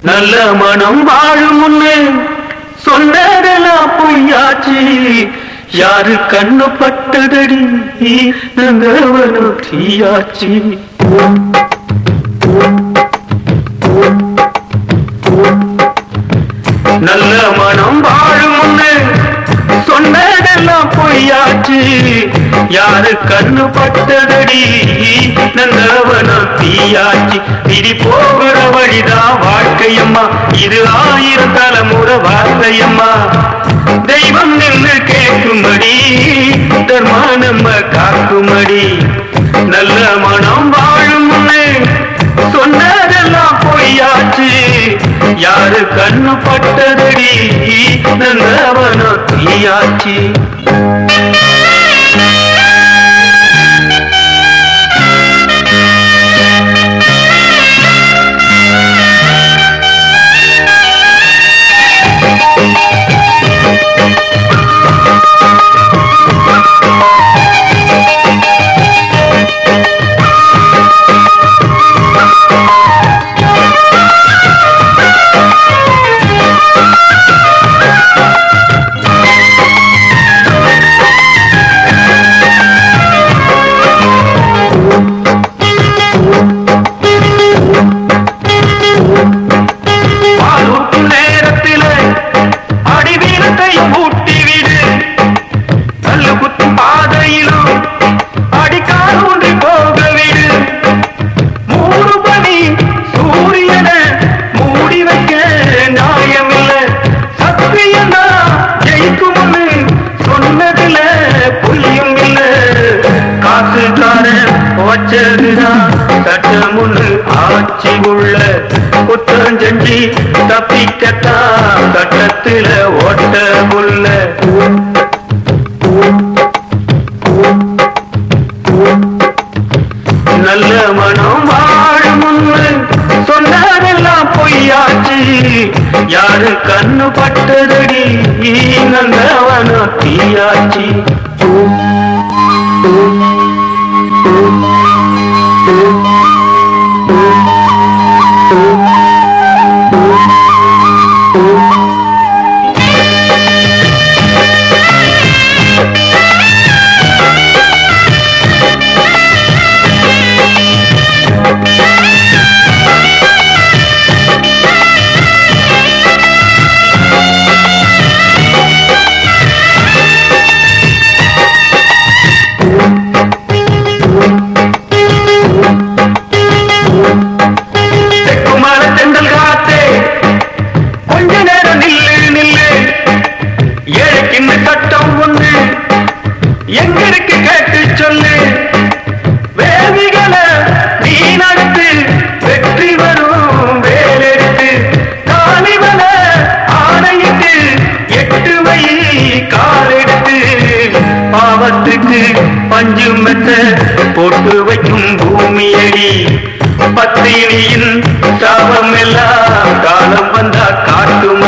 நல்ல மனம் வாழும் முன்னே சொன்னதெல்லாம் பொய்யாச்சு யாரு கண்ணு பட்டதடி நங்கவனும் தீயாச்சு நல்ல மனம் வாழும் முன்னே சொன்னதெல்லாம் பொய்யாச்சு யாரு கண்ணு பட்டதடி நந்தவனம் தீயாச்சு திரி போகிற வழிதான் வாழ்க்கையம்மா இது ஆயிரம் தலைமுறை வார்த்தையம்மா தெய்வம் நின்று கேட்கும்படி தர்மா நம்ம காக்கும்படி நல்ல மனம் வாழும் முன்னே சொன்னதெல்லாம் பொய்யாச்சு யாரு கண்ணு பட்டதடி நந்தவனோ தீயாச்சு பாலூட்டும் நேரத்திலே அடிவீனத்தையும் ஊட்டி விடு கல்லு குத்தும் பாதையிலும் அடிக்கால் ஊன்றி போக விடு மூணு பணி சூரியனை மூடி வைக்க நியாயமில்லை சத்தியம்னா ஜெயிக்கும்னு சொன்னதுல புள்ளியும் இல்லை காசுக்காரன் வச்சதுதான் சட்டம் ஒண்ணு ஆட்சி உள்ள குற்றம் செஞ்சு தப்பிக்கத்தான் சட்டத்துல ஓட்ட உள்ள நல்ல மனம் வாழும் முன்னு சொன்னதெல்லாம் பொய்யாச்சு யாரு கண்ணு பட்டதடி நல்லவனோ தீயாச்சு தெக்குமல தெண்டல் காத்தே கொஞ்ச நேரம் நில்லு நில்லு ஏழைக்கின்னு சட்டம் ஒண்ணு எங்க இருக்கு கேட்டு சொல்லு வேதிகளை நீ நடத்து வெற்றி வரும் வேலெடுத்து காலிவன ஆணையிட்டு எட்டு வை காலெடுத்து பாவத்துக்கு பஞ்சு மெத்த போட்டு வைக்கும் பூமியடி பத்தினியின் சாபம் எல்லாம் காலம் வந்தா காட்டும்